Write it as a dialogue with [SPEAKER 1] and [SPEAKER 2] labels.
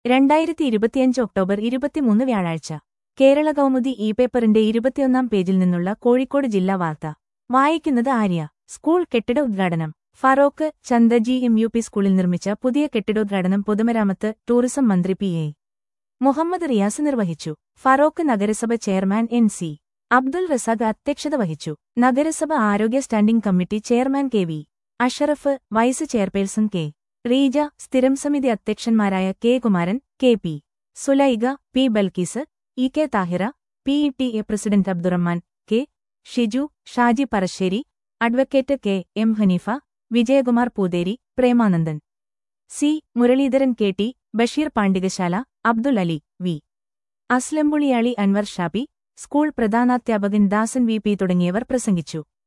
[SPEAKER 1] രണ്ടായിരത്തി ഇരുപത്തിയഞ്ച് ഒക്ടോബർ ഇരുപത്തിമൂന്ന് വ്യാഴാഴ്ച കേരള കൗമുദി ഇ പേപ്പറിന്റെ ഇരുപത്തിയൊന്നാം പേജിൽ നിന്നുള്ള കോഴിക്കോട് ജില്ലാ വാർത്ത വായിക്കുന്നത് ആര്യ സ്കൂൾ കെട്ടിട ഉദ്ഘാടനം Feroke Chanda G M U P സ്കൂളിൽ നിർമ്മിച്ച പുതിയ കെട്ടിടോദ്ഘാടനം പൊതുമരാമത്ത് ടൂറിസം മന്ത്രി പി എ മുഹമ്മദ് റിയാസ് നിർവഹിച്ചു ഫറോക്ക് നഗരസഭ chairman N C Abdul Razak അധ്യക്ഷത വഹിച്ചു നഗരസഭ ആരോഗ്യ standing committee chairman K V Ashraf vice chairperson K Reeja സ്ഥിരം സമിതി അധ്യക്ഷന്മാരായ K Kumaran K P Sulaiga P Balkees E K Thahira P E T A president Abdurahman K Shiju Shaji Parassery advocate K M Haneefa Vijayakumar Poothery Premanandan C Muraleedharan K T Basheer Pandikasala Abdul Ali V Aslampuliyali Anvar Shabi school പ്രധാനാധ്യാപകൻ Dasan V P തുടങ്ങിയവർ പ്രസംഗിച്ചു